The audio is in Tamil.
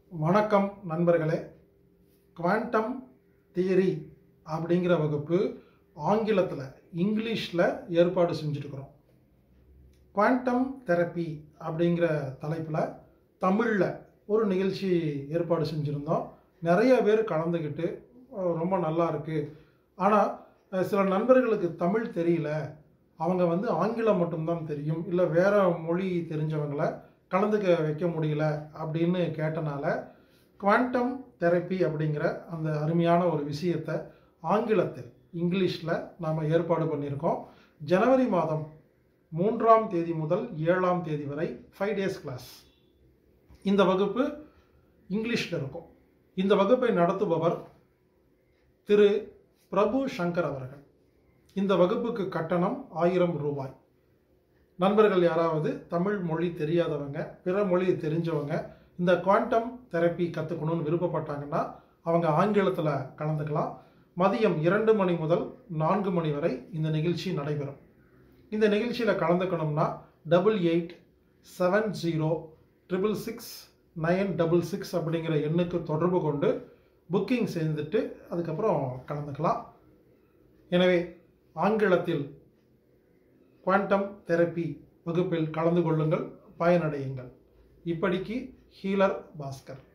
வணக்கம் நண்பர்களே குவாண்டம் தியரி அப்படிங்கிற வகுப்பு ஆங்கிலத்தில் இங்கிலீஷில் ஏற்பாடு செஞ்சுருக்கிறோம் குவாண்டம் தெரப்பி அப்படிங்கிற தலைப்பில் தமிழில் ஒரு நிகழ்ச்சி ஏற்பாடு செஞ்சுருந்தோம் நிறைய பேர் கலந்துக்கிட்டு அஹ், ரொம்ப நல்லா இருக்குது ஆனால் சில நண்பர்களுக்கு தமிழ் தெரியல அவங்க வந்து ஆங்கிலம் மட்டும்தான் தெரியும் இல்லை வேற மொழி தெரிஞ்சவங்களை கலந்துக்க வைக்க முடியல அப்படின்னு கேட்டனால குவாண்டம் தெரப்பி அப்படிங்கிற அந்த அருமையான ஒரு விஷயத்தை ஆங்கிலத்தில் இங்கிலீஷில் நாம் ஏற்பாடு பண்ணியிருக்கோம் ஜனவரி மாதம் மூன்றாம் தேதி முதல் ஏழாம் தேதி வரை ஃபைவ் டேஸ் கிளாஸ் இந்த வகுப்பு இங்கிலீஷில் இருக்கும் இந்த வகுப்பை நடத்துபவர் திரு பிரபு சங்கர் அவர்கள் இந்த வகுப்புக்கு கட்டணம் ஆயிரம் ரூபாய் நண்பர்கள் யாராவது தமிழ் மொழி தெரியாதவங்க பிற மொழி தெரிஞ்சவங்க இந்த குவாண்டம் தெரப்பி கற்றுக்கணும்னு விருப்பப்பட்டாங்கன்னா அவங்க ஆங்கிலத்தில் கலந்துக்கலாம் மதியம் இரண்டு மணி முதல் நான்கு மணி வரை இந்த நிகழ்ச்சி நடைபெறும் இந்த நிகழ்ச்சியில் கலந்துக்கணும்னா double eight seven zero triple six nine double six அப்படிங்கிற எண்ணுக்கு தொடர்பு கொண்டு புக்கிங் செய்துட்டு அதுக்கப்புறம் கலந்துக்கலாம் எனவே ஆங்கிலத்தில் குவாண்டம் தெரப்பி வகுப்பில் கலந்து கொள்ளுங்கள் பயனடையுங்கள் இப்படிக்கு ஹீலர் பாஸ்கர்